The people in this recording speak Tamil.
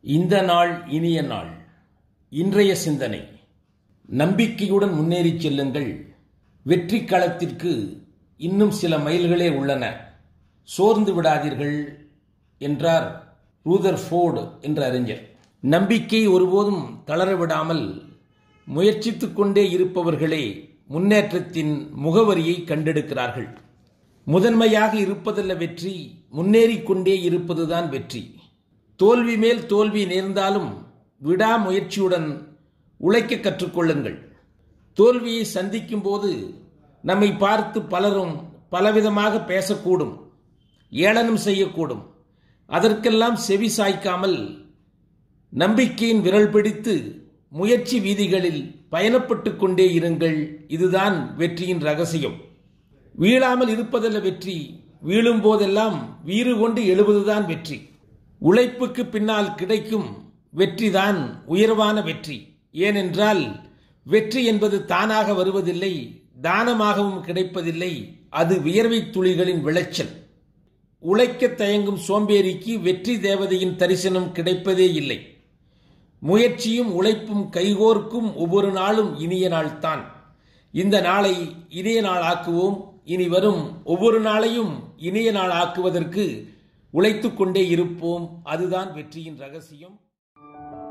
இந்த நாள் இனிய நாள் இன்றைய சிந்தனை நம்பிக்கையுடன் முன்னேறிச் செல்லுங்கள் வெற்றி களத்திற்கு இன்னும் சில மைல்களே உள்ளன சோர்ந்து விடாதீர்கள் என்றார் ரூதர் ஃபோர்டு என்ற அறிஞர் நம்பிக்கை ஒருபோதும் தளர விடாமல் முயற்சித்துக் கொண்டே இருப்பவர்களே முன்னேற்றத்தின் முகவரியை கண்டெடுக்கிறார்கள் முதன்மையாக இருப்பதல்ல வெற்றி முன்னேறிக் கொண்டே இருப்பதுதான் வெற்றி தோல்வி மேல் தோல்வி நேர்ந்தாலும் விடாமுயற்சியுடன் உழைக்க கற்றுக்கொள்ளுங்கள் தோல்வியை சந்திக்கும் போது நம்மை பார்த்து பலரும் பலவிதமாக பேசக்கூடும் ஏளனம் செய்யக்கூடும் அதற்கெல்லாம் செவி சாய்க்காமல் நம்பிக்கையின் விரல் பிடித்து முயற்சி வீதிகளில் பயணப்பட்டு கொண்டே இருங்கள் இதுதான் வெற்றியின் ரகசியம் வீழாமல் இருப்பதல்ல வெற்றி வீழும் போதெல்லாம் வீறு கொண்டு எழுவதுதான் வெற்றி உழைப்புக்கு பின்னால் கிடைக்கும் வெற்றிதான் உயர்வான வெற்றி ஏனென்றால் வெற்றி என்பது தானாக வருவதில்லை தானமாகவும் கிடைப்பதில்லை அது வியர்வை துளிகளின் விளைச்சல் உழைக்க தயங்கும் சோம்பேறிக்கு வெற்றி தேவதையின் தரிசனம் கிடைப்பதே இல்லை முயற்சியும் உழைப்பும் கைகோர்க்கும் ஒவ்வொரு நாளும் இனிய நாள்தான் இந்த நாளை இனிய நாள் ஆக்குவோம் இனி வரும் ஒவ்வொரு நாளையும் இனிய நாள் ஆக்குவதற்கு உழைத்துக் கொண்டே இருப்போம் அதுதான் வெற்றியின் ரகசியம்